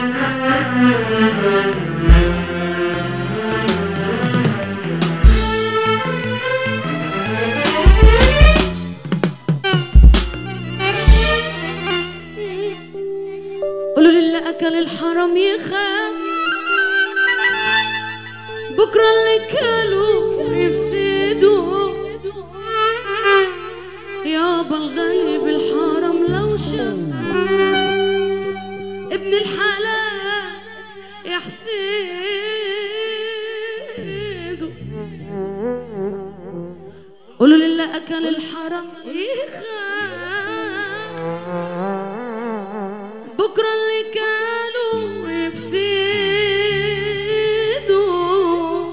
قولوا للي اكل الحرام يخاف بكره اللي كلوا يفسدوا يابا الغالي بالحرام لو شاف ابن الحلال يحسده قولوا للي اكل الحرام يخاف بكرة اللي كانوا يفسدوا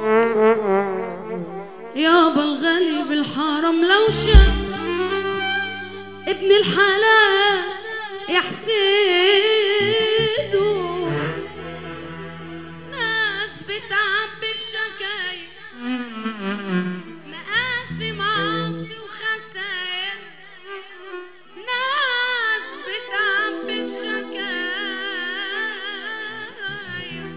يابا الغالي بالحرم لو شاف ابن الحلال يحسدوا ناس بتعبي بشكاير مقاسي معاصي وخساير ناس بتعبي بشكاير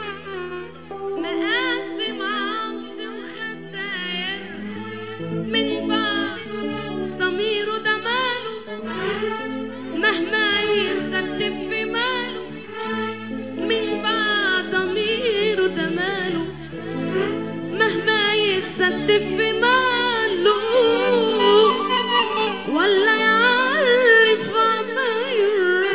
مقاسي معاصي وخساير من بعد ضميره ده ماله مهما يستف في ماله من بعد ضميره ده ماله مهما يستف في ماله ولا يعرف عماير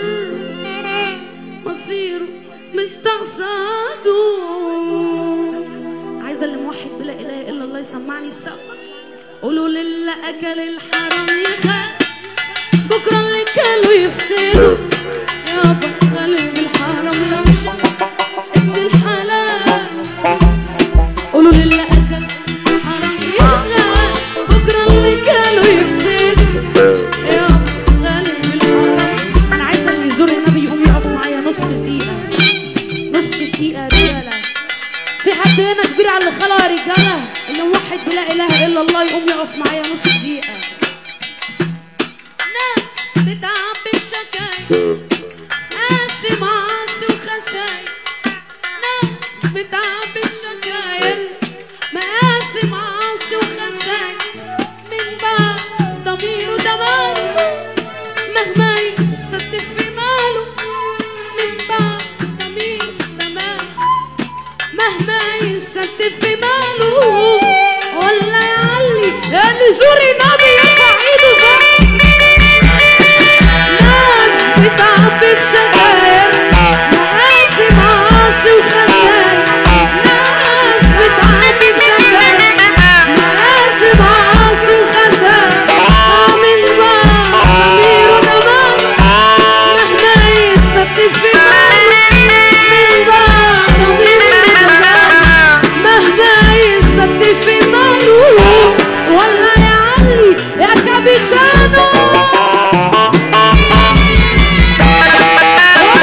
مصيره مستقصده عايزه اللي موحد بلا اله الا الله يسمعني السقف قولوا للي اكل الحرام يخاف بكره اللي كانوا يفسدوا يابا غالي بالحرام لو شاف ابن الحلال قولوا للي اكل حرام يخاف بكره اللي كانوا يفسدوا يابا غالي بالحرام انا عايزه اللي يزور النبي يقوم يقف معايا نص دقيقه نص دقيقه رجاله في حد هنا كبير على اللي خلق رجاله اللي موحد بلا اله الا الله يقوم يقف معايا نص دقيقه ناس بتعبي بشكاير قاسي معاصي وخساير ناس بتعبي بشكاير مقاسي معاصي وخساير من بعد ضميره ده ماله مهما يستف في ماله من بعد ضميره ده ماله مهما يستف في ماله ولا يعلي اللي زوري نبي يرفع ايده فوق ناس بتعبي بشكاير مقاسي معاصي وخساير ناس بتعبي بشكاير مقاسي معاصي وخساير من بعد ضميره ده ماله مهما يستف في ماله من بعد ضميره ده ماله مهما يستف في ماله ولا يعلي يا كابيتانو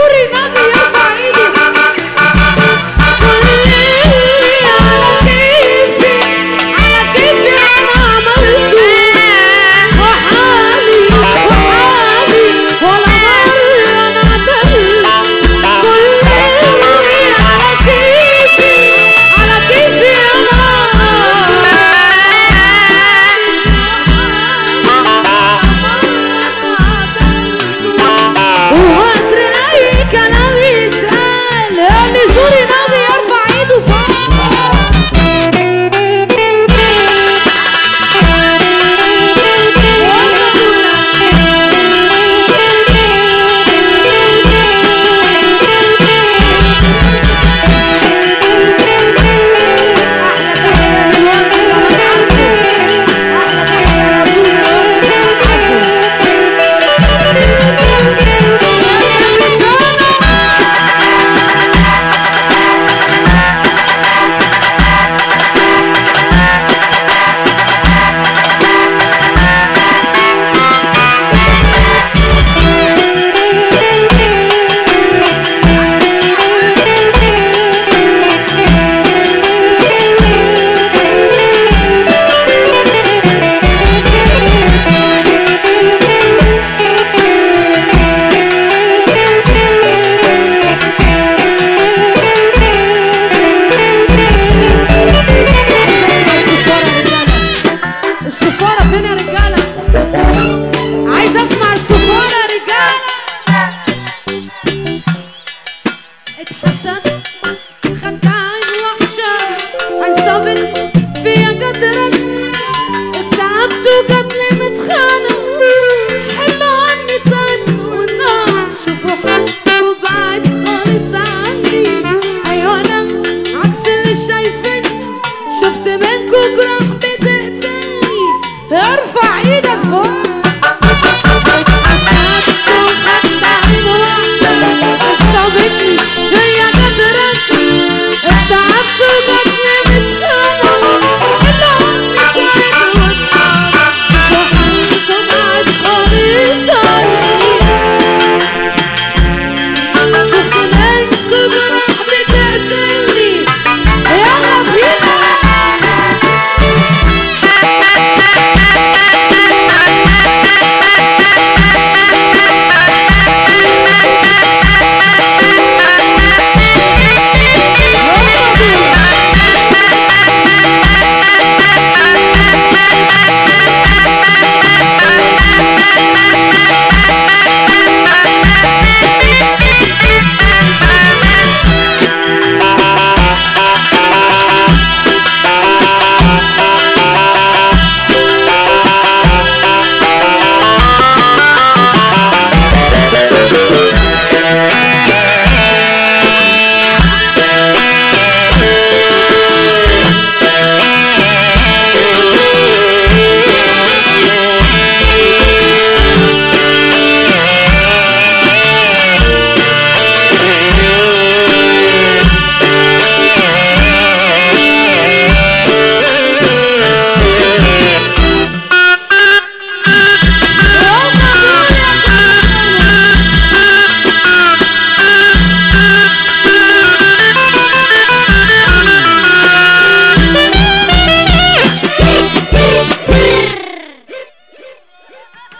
نوري